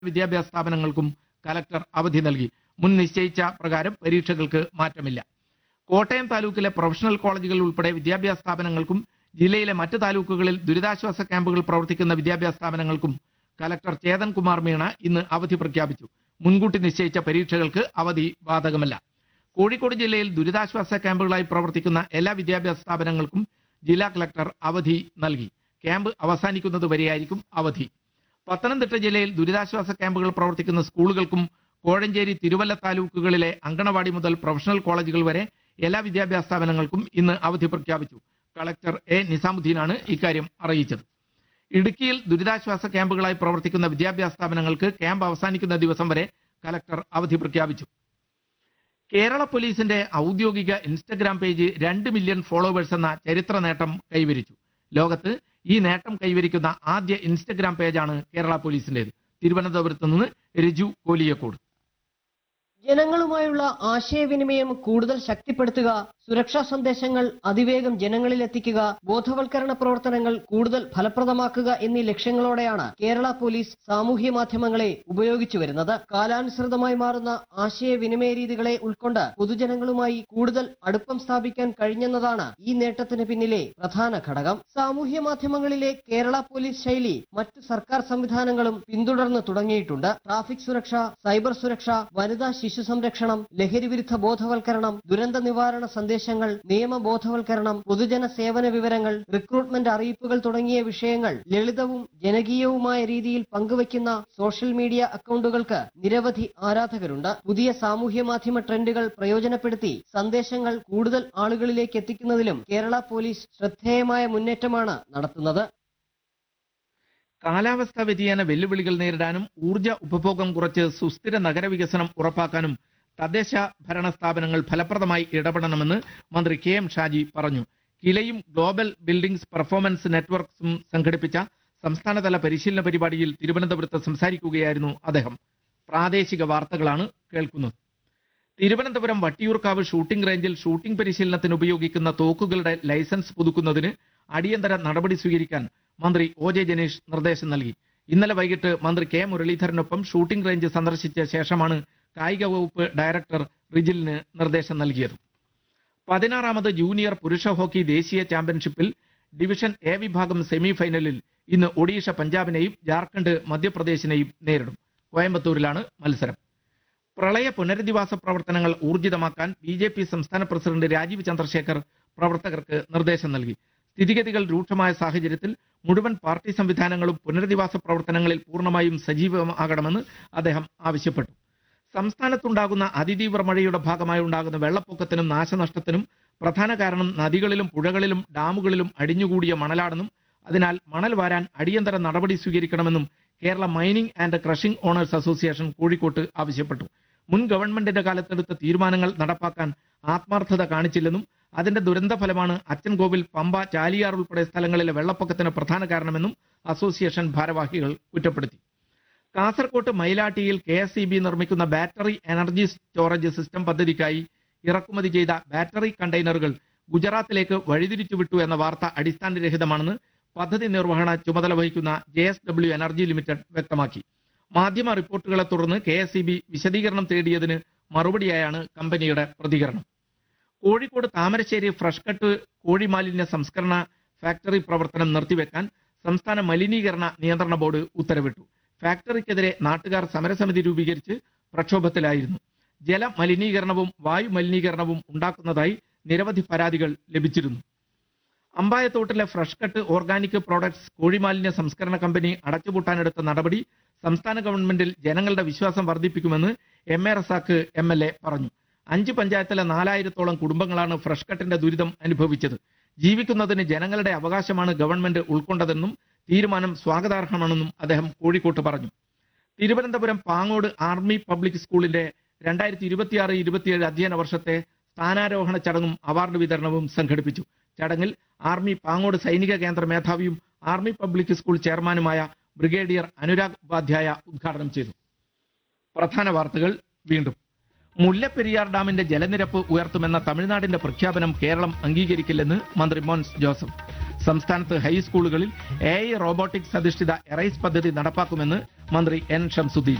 വിദ്യാഭ്യാസ സ്ഥാപനങ്ങൾക്കും കലക്ടർ അവധി നൽകി മുൻ നിശ്ചയിച്ച പ്രകാരം പരീക്ഷകൾക്ക് മാറ്റമില്ല കോട്ടയം താലൂക്കിലെ പ്രൊഫഷണൽ കോളേജുകൾ ഉൾപ്പെടെ വിദ്യാഭ്യാസ സ്ഥാപനങ്ങൾക്കും ജില്ലയിലെ മറ്റ് താലൂക്കുകളിൽ ദുരിതാശ്വാസ ക്യാമ്പുകൾ പ്രവർത്തിക്കുന്ന വിദ്യാഭ്യാസ സ്ഥാപനങ്ങൾക്കും കലക്ടർ ചേതൻ കുമാർ മീണ ഇന്ന് അവധി പ്രഖ്യാപിച്ചു മുൻകൂട്ടി നിശ്ചയിച്ച പരീക്ഷകൾക്ക് അവധി ബാധകമല്ല കോഴിക്കോട് ജില്ലയിൽ ദുരിതാശ്വാസ ക്യാമ്പുകളായി പ്രവർത്തിക്കുന്ന എല്ലാ വിദ്യാഭ്യാസ സ്ഥാപനങ്ങൾക്കും ജില്ലാ കളക്ടർ അവധി നൽകി ക്യാമ്പ് അവസാനിക്കുന്നത് വരെയായിരിക്കും അവധി പത്തനംതിട്ട ജില്ലയിൽ ദുരിതാശ്വാസ ക്യാമ്പുകൾ പ്രവർത്തിക്കുന്ന സ്കൂളുകൾക്കും കോഴഞ്ചേരി തിരുവല്ല താലൂക്കുകളിലെ അങ്കണവാടി മുതൽ പ്രൊഫഷണൽ കോളേജുകൾ വരെ എല്ലാ വിദ്യാഭ്യാസ സ്ഥാപനങ്ങൾക്കും ഇന്ന് അവധി പ്രഖ്യാപിച്ചു കളക്ടർ എ നിസാമുദ്ദീനാണ് ഇക്കാര്യം അറിയിച്ചത് ഇടുക്കിയിൽ ദുരിതാശ്വാസ ക്യാമ്പുകളായി പ്രവർത്തിക്കുന്ന വിദ്യാഭ്യാസ സ്ഥാപനങ്ങൾക്ക് ക്യാമ്പ് അവസാനിക്കുന്ന ദിവസം വരെ കലക്ടർ അവധി പ്രഖ്യാപിച്ചു കേരള പോലീസിന്റെ ഔദ്യോഗിക ഇൻസ്റ്റഗ്രാം പേജ് രണ്ട് മില്യൺ ഫോളോവേഴ്സ് എന്ന ചരിത്ര നേട്ടം കൈവരിച്ചു ലോകത്ത് ഈ നേട്ടം കൈവരിക്കുന്ന ആദ്യ ഇൻസ്റ്റഗ്രാം പേജാണ് കേരള പോലീസിന്റേത് തിരുവനന്തപുരത്ത് നിന്ന് രജു കോലിയക്കോട് ജനങ്ങളുമായുള്ള ആശയവിനിമയം കൂടുതൽ ശക്തിപ്പെടുത്തുക സുരക്ഷാ സന്ദേശങ്ങൾ അതിവേഗം ജനങ്ങളിൽ എത്തിക്കുക ബോധവൽക്കരണ പ്രവർത്തനങ്ങൾ കൂടുതൽ ഫലപ്രദമാക്കുക എന്നീ ലക്ഷ്യങ്ങളോടെയാണ് കേരള പോലീസ് സാമൂഹ്യ മാധ്യമങ്ങളെ ഉപയോഗിച്ചു വരുന്നത് കാലാനുസൃതമായി മാറുന്ന ആശയവിനിമയ രീതികളെ ഉൾക്കൊണ്ട് പൊതുജനങ്ങളുമായി കൂടുതൽ അടുപ്പം സ്ഥാപിക്കാൻ കഴിഞ്ഞെന്നതാണ് ഈ നേട്ടത്തിന് പിന്നിലെ പ്രധാന ഘടകം സാമൂഹ്യ മാധ്യമങ്ങളിലെ കേരള പോലീസ് ശൈലി മറ്റ് സർക്കാർ സംവിധാനങ്ങളും പിന്തുടർന്ന് തുടങ്ങിയിട്ടുണ്ട് ട്രാഫിക് സുരക്ഷ സൈബർ സുരക്ഷ വനിതാ ശിശു സംരക്ഷണം ലഹരി വിരുദ്ധ ബോധവൽക്കരണം ദുരന്ത നിവാരണ സന്ദേശങ്ങൾ നിയമ ബോധവൽക്കരണം പൊതുജന സേവന വിവരങ്ങൾ റിക്രൂട്ട്മെന്റ് അറിയിപ്പുകൾ തുടങ്ങിയ വിഷയങ്ങൾ ലളിതവും ജനകീയവുമായ രീതിയിൽ പങ്കുവയ്ക്കുന്ന സോഷ്യൽ മീഡിയ അക്കൗണ്ടുകൾക്ക് നിരവധി ആരാധകരുണ്ട് പുതിയ സാമൂഹ്യ മാധ്യമ ട്രെൻഡുകൾ പ്രയോജനപ്പെടുത്തി സന്ദേശങ്ങൾ കൂടുതൽ ആളുകളിലേക്ക് എത്തിക്കുന്നതിലും കേരള പോലീസ് ശ്രദ്ധേയമായ മുന്നേറ്റമാണ് നടത്തുന്നത് കാലാവസ്ഥാ വ്യതിയാന വെല്ലുവിളികൾ നേരിടാനും ഊർജ ഉപഭോഗം കുറച്ച് സുസ്ഥിര നഗരവികസനം ഉറപ്പാക്കാനും തദ്ദേശ ഭരണ സ്ഥാപനങ്ങൾ ഫലപ്രദമായി ഇടപെടണമെന്ന് മന്ത്രി കെ എം ഷാജി പറഞ്ഞു കിലയും ഗ്ലോബൽ ബിൽഡിംഗ്സ് പെർഫോമൻസ് നെറ്റ്വർക്ക്സും സംഘടിപ്പിച്ച സംസ്ഥാനതല പരിശീലന പരിപാടിയിൽ തിരുവനന്തപുരത്ത് സംസാരിക്കുകയായിരുന്നു അദ്ദേഹം പ്രാദേശിക വാർത്തകളാണ് കേൾക്കുന്നത് തിരുവനന്തപുരം വട്ടിയൂർക്കാവ് ഷൂട്ടിംഗ് റേഞ്ചിൽ ഷൂട്ടിംഗ് പരിശീലനത്തിന് ഉപയോഗിക്കുന്ന തോക്കുകളുടെ ലൈസൻസ് പുതുക്കുന്നതിന് അടിയന്തര നടപടി സ്വീകരിക്കാൻ മന്ത്രി ഒ ജെ ജനീഷ് നിർദ്ദേശം നൽകി ഇന്നലെ വൈകിട്ട് മന്ത്രി കെ മുരളീധരനൊപ്പം ഷൂട്ടിംഗ് റേഞ്ച് സന്ദർശിച്ച ശേഷമാണ് കായിക വകുപ്പ് ഡയറക്ടർ റിജിലിന് നിർദ്ദേശം നൽകിയത് പതിനാറാമത് ജൂനിയർ പുരുഷ ഹോക്കി ദേശീയ ചാമ്പ്യൻഷിപ്പിൽ ഡിവിഷൻ എ വിഭാഗം സെമി ഫൈനലിൽ ഇന്ന് ഒഡീഷ പഞ്ചാബിനെയും ജാർഖണ്ഡ് മധ്യപ്രദേശിനെയും നേരിടും കോയമ്പത്തൂരിലാണ് മത്സരം പ്രളയ പുനരധിവാസ പ്രവർത്തനങ്ങൾ ഊർജിതമാക്കാൻ ബി ജെ പി സംസ്ഥാന പ്രസിഡന്റ് രാജീവ് ചന്ദ്രശേഖർ പ്രവർത്തകർക്ക് നിർദ്ദേശം നൽകി സ്ഥിതിഗതികൾ രൂക്ഷമായ സാഹചര്യത്തിൽ മുഴുവൻ പാർട്ടി സംവിധാനങ്ങളും പുനരധിവാസ പ്രവർത്തനങ്ങളിൽ പൂർണ്ണമായും സജീവമാകണമെന്ന് അദ്ദേഹം ആവശ്യപ്പെട്ടു സംസ്ഥാനത്തുണ്ടാകുന്ന അതിതീവ്ര മഴയുടെ ഭാഗമായി ഉണ്ടാകുന്ന വെള്ളപ്പൊക്കത്തിനും നാശനഷ്ടത്തിനും പ്രധാന കാരണം നദികളിലും പുഴകളിലും ഡാമുകളിലും അടിഞ്ഞുകൂടിയ മണലാണെന്നും അതിനാൽ മണൽ വാരാൻ അടിയന്തര നടപടി സ്വീകരിക്കണമെന്നും Kerala mining and crushing owners association കോഴിക്കോട്ട് ആവശ്യപ്പെട്ടു മുൻ ഗവൺമെന്റിന്റെ കാലത്തെടുത്ത തീരുമാനങ്ങൾ നടപ്പാക്കാൻ ആത്മാർത്ഥത കാണിച്ചില്ലെന്നും അതിന്റെ ദുരന്തഫലമാണ് അച്ചൻകോവിൽ പമ്പ ചാലിയാർ ഉൾപ്പെടെ സ്ഥലങ്ങളിലെ വെള്ളപ്പൊക്കത്തിന് പ്രധാന കാരണമെന്നും അസോസിയേഷൻ ഭാരവാഹികൾ കുറ്റപ്പെടുത്തി കാസർകോട്ട് മൈലാട്ടിയിൽ കെ എസ് ഇ ബി നിർമ്മിക്കുന്ന ബാറ്ററി എനർജി സ്റ്റോറേജ് സിസ്റ്റം പദ്ധതിക്കായി ഇറക്കുമതി ചെയ്ത ബാറ്ററി കണ്ടെയ്നറുകൾ ഗുജറാത്തിലേക്ക് വഴിതിരിച്ചുവിട്ടു എന്ന വാർത്ത അടിസ്ഥാനരഹിതമാണെന്ന് പദ്ധതി നിർവഹണ ചുമതല വഹിക്കുന്ന J S W energy limited വ്യക്തമാക്കി മാധ്യമ റിപ്പോർട്ടുകളെ തുടർന്ന് കെ എസ് ഇ ബി വിശദീകരണം തേടിയതിന് മറുപടിയായാണ് കമ്പനിയുടെ പ്രതികരണം കോഴിക്കോട് താമരശ്ശേരി ഫ്രഷ് കട്ട് കോഴി മാലിന്യ സംസ്കരണ ഫാക്ടറി പ്രവർത്തനം നിർത്തിവെക്കാൻ സംസ്ഥാന മലിനീകരണ നിയന്ത്രണ ബോർഡ് ഉത്തരവിട്ടു ഫാക്ടറിക്കെതിരെ നാട്ടുകാർ സമരസമിതി രൂപീകരിച്ച് പ്രക്ഷോഭത്തിലായിരുന്നു ജല മലിനീകരണവും വായു മലിനീകരണവും ഉണ്ടാക്കുന്നതായി നിരവധി പരാതികൾ ലഭിച്ചിരുന്നു അമ്പായത്തോട്ടിലെ ഫ്രഷ് കട്ട് ഓർഗാനിക് പ്രോഡക്ട്സ് കോഴിമാലിന്യ സംസ്കരണ കമ്പനി അടച്ചുപൂട്ടാനെടുത്ത നടപടി സംസ്ഥാന ഗവൺമെന്റിൽ ജനങ്ങളുടെ വിശ്വാസം വർദ്ധിപ്പിക്കുമെന്ന് M A Razak M L A പറഞ്ഞു അഞ്ച് പഞ്ചായത്തിലെ നാലായിരത്തോളം കുടുംബങ്ങളാണ് ഫ്രഷ് കട്ടിന്റെ ദുരിതം അനുഭവിച്ചത് ജീവിക്കുന്നതിന് ജനങ്ങളുടെ അവകാശമാണ് ഗവൺമെന്റ് ഉൾക്കൊണ്ടതെന്നും തീരുമാനം സ്വാഗതാർഹമാണെന്നും അദ്ദേഹം കോഴിക്കോട്ട് പറഞ്ഞു തിരുവനന്തപുരം പാങ്ങോട് ആർമി പബ്ലിക് സ്കൂളിന്റെ രണ്ടായിരത്തി ഇരുപത്തിയാറ് ഇരുപത്തിയേഴ് അധ്യയന വർഷത്തെ സ്ഥാനാരോഹണ ചടങ്ങും അവാർഡ് വിതരണവും സംഘടിപ്പിച്ചു ചടങ്ങിൽ ആർമി പാങ്ങോട് സൈനിക കേന്ദ്ര മേധാവിയും ആർമി പബ്ലിക് സ്കൂൾ ചെയർമാനുമായ ബ്രിഗേഡിയർ അനുരാഗ് ഉപാധ്യായ ഉദ്ഘാടനം ചെയ്തു പ്രധാന വാർത്തകൾ വീണ്ടും മുല്ലപ്പെരിയാർ ഡാമിന്റെ ജലനിരപ്പ് ഉയർത്തുമെന്ന തമിഴ്നാടിന്റെ പ്രഖ്യാപനം കേരളം അംഗീകരിക്കില്ലെന്ന് മന്ത്രി മോൻസ് ജോസഫ് സംസ്ഥാനത്ത് ഹൈസ്കൂളുകളിൽ എ ഐ റോബോട്ടിക്സ് അധിഷ്ഠിത എറൈസ് പദ്ധതി നടപ്പാക്കുമെന്ന് മന്ത്രി എൻ ഷംസുദ്ദീൻ